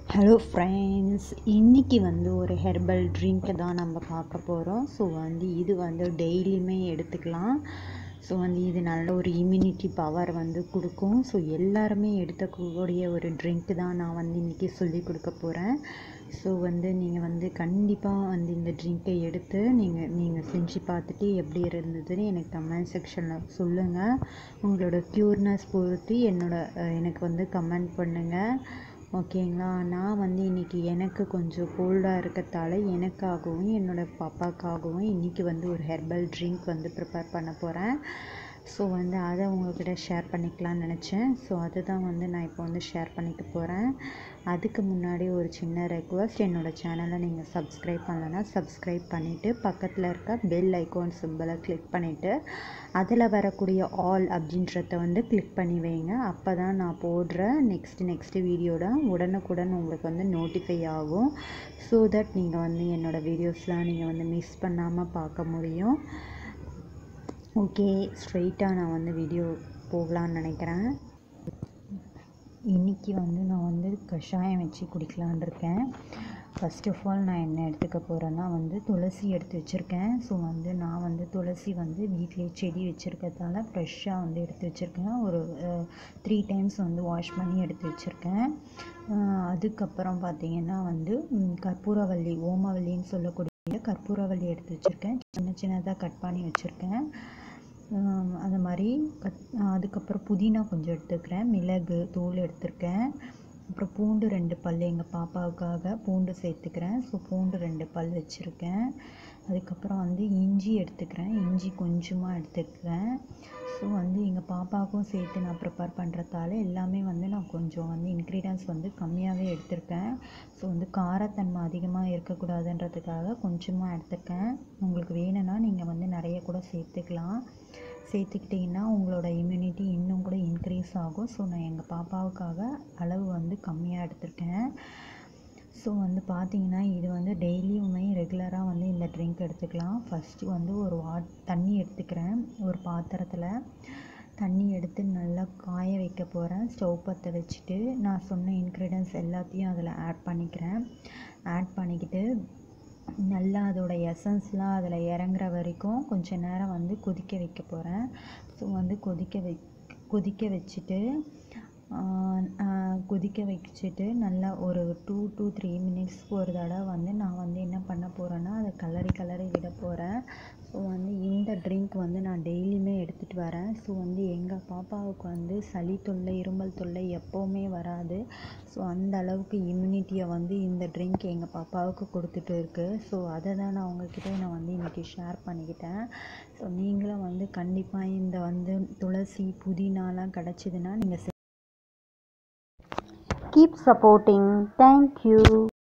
hello friends இன்றைக்கி வந்து ஒரு ஹெர்பல் ட்ரிங்க்கை தான் நம்ம பார்க்க போகிறோம் ஸோ வந்து இது வந்து டெய்லியுமே எடுத்துக்கலாம் ஸோ வந்து இது நல்ல ஒரு இம்யூனிட்டி பவர் வந்து கொடுக்கும் ஸோ எல்லாருமே எடுத்துக்கக்கூடிய ஒரு ட்ரிங்க்கு தான் நான் வந்து இன்றைக்கி சொல்லி கொடுக்க போகிறேன் ஸோ வந்து நீங்கள் வந்து கண்டிப்பாக வந்து இந்த ட்ரிங்க்கை எடுத்து நீங்கள் நீங்கள் செஞ்சு பார்த்துட்டு எப்படி இருந்ததுன்னு எனக்கு கமெண்ட் செக்ஷனில் சொல்லுங்கள் உங்களோட க்யூர்னஸ் பொறுத்து என்னோட அஹ், எனக்கு வந்து கமெண்ட் பண்ணுங்கள் ஓகேங்களா நான் வந்து இன்றைக்கி எனக்கு கொஞ்சம் கோல்டாக இருக்கத்தால எனக்காகவும் என்னோடய பாப்பாக்காகவும் இன்றைக்கி வந்து ஒரு ஹெர்பல் ட்ரிங்க் வந்து ப்ரிப்பேர் பண்ண போகிறேன் ஸோ வந்து அதை உங்கள்கிட்ட ஷேர் பண்ணிக்கலாம்னு நினச்சேன் ஸோ அதை தான் வந்து நான் இப்போ வந்து ஷேர் பண்ணிக்க போகிறேன் அதுக்கு முன்னாடி ஒரு சின்ன ரெக்வஸ்ட் என்னோடய சேனலை நீங்கள் சப்ஸ்கிரைப் பண்ணலைன்னா சப்ஸ்கிரைப் பண்ணிவிட்டு பக்கத்தில் இருக்க பெல் ஐகான் சிம்பிளை கிளிக் பண்ணிவிட்டு அதில் வரக்கூடிய ஆல் அப்படின்றத வந்து கிளிக் பண்ணி வைங்க அப்போ தான் நான் போடுற நெக்ஸ்ட் நெக்ஸ்ட் வீடியோட உடனுக்குடன் உங்களுக்கு வந்து நோட்டிஃபை ஆகும் ஸோ தட் நீங்கள் வந்து என்னோடய வீடியோஸ்லாம் நீங்கள் வந்து மிஸ் பண்ணாமல் பார்க்க முடியும் ஓகே ஸ்ட்ரெயிட்டாக நான் வந்து வீடியோ போகலான்னு நினைக்கிறேன் இன்றைக்கி வந்து நான் வந்து கஷாயம் வச்சு குடிக்கலான் இருக்கேன் ஃபர்ஸ்ட் ஆஃப் ஆல் நான் என்ன எடுத்துக்க போகிறேன்னா வந்து துளசி எடுத்து வச்சுருக்கேன் ஸோ வந்து நான் வந்து துளசி வந்து வீட்டிலேயே செடி வச்சுருக்கதால ஃப்ரெஷ்ஷாக வந்து எடுத்து வச்சுருக்கேன் ஒரு த்ரீ டைம்ஸ் வந்து வாஷ் பண்ணி எடுத்து வச்சுருக்கேன் அதுக்கப்புறம் பார்த்தீங்கன்னா வந்து ம், கற்பூரவள்ளி ஓமவல்லின்னு சொல்லக்கூடிய கற்பூரவள்ளி எடுத்து வச்சுருக்கேன் சின்ன சின்னதாக கட் பண்ணி வச்சுருக்கேன் ஆம், அது மாதிரி கத் அதுக்கப்புறம் புதினா கொஞ்சம் எடுத்துக்கிறேன் மிளகு தூள் எடுத்திருக்கேன் அப்புறம் பூண்டு ரெண்டு பல் எங்கள் பாப்பாவுக்காக பூண்டு சேர்த்துக்கிறேன் ஸோ பூண்டு ரெண்டு பல் வச்சுருக்கேன் அதுக்கப்புறம் வந்து இஞ்சி எடுத்துக்கிறேன் இஞ்சி கொஞ்சமாக எடுத்துக்கிறேன் ஸோ வந்து எங்கள் பாப்பாவுக்கும் சேர்த்து நான் ப்ரிப்பேர் பண்ணுறதால எல்லாமே வந்து நான் கொஞ்சம் வந்து இன்க்ரீடியன்ஸ் வந்து கம்மியாகவே எடுத்திருக்கேன் ஸோ வந்து காரத்தன்மை அதிகமாக இருக்கக்கூடாதுன்றதுக்காக கொஞ்சமாக எடுத்துருக்கேன் உங்களுக்கு வேணும்னா நீங்கள் வந்து நிறைய கூட சேர்த்துக்கலாம் சேர்த்துக்கிட்டிங்கன்னா உங்களோட இம்யூனிட்டி இன்னும் கூட இன்க்ரீஸ் ஆகும் ஸோ நான் எங்கள் பாப்பாவுக்காக அளவு வந்து கம்மியாக எடுத்திருக்கேன் ஸோ வந்து பார்த்தீங்கன்னா இது வந்து டெய்லியுமே ரெகுலராக வந்து இந்த ட்ரிங்க் எடுத்துக்கலாம் ஃபஸ்ட்டு வந்து ஒரு வாட் தண்ணி எடுத்துக்கிறேன் ஒரு பாத்திரத்தில் தண்ணி எடுத்து நல்லா காய வைக்க போகிறேன் ஸ்டவ் பற்ற வச்சுட்டு நான் சொன்ன இன்க்ரீடியன்ஸ் எல்லாத்தையும் அதில் ஆட் பண்ணிக்கிறேன் ஆட் பண்ணிக்கிட்டு நல்லா அதோட எசன்ஸ்லாம் அதில் இறங்குற வரைக்கும் கொஞ்ச நேரம் வந்து கொதிக்க வைக்க போகிறேன் ஸோ வந்து கொதிக்க வை கொதிக்க வச்சுட்டு ஆஹ் ஆஹ் கொதிக்க வச்சுட்டு நல்லா ஒரு டூ டூ த்ரீ மினிட்ஸ்க்கு ஒரு தடவை வந்து நான் வந்து என்ன பண்ண போகிறேன்னா அதை கலரி கலரி விட போகிறேன் ஸோ வந்து இந்த ட்ரிங்க் வந்து நான் டெய்லியுமே எடுத்துகிட்டு வரேன் ஸோ வந்து எங்கள் பாப்பாவுக்கு வந்து சளி தொல்லை இருமல் தொல்லை எப்போவுமே வராது ஸோ அந்த அளவுக்கு இம்யூனிட்டியை வந்து இந்த ட்ரிங்க் எங்கள் பாப்பாவுக்கு கொடுத்துட்டு இருக்கு ஸோ அதை தான் நான் உங்ககிட்ட நான் வந்து இன்றைக்கி ஷேர் பண்ணிக்கிட்டேன் ஸோ நீங்களும் வந்து கண்டிப்பாக இந்த வந்து துளசி புதினாலாம் கிடச்சிதுன்னா நீங்கள் keep supporting thank you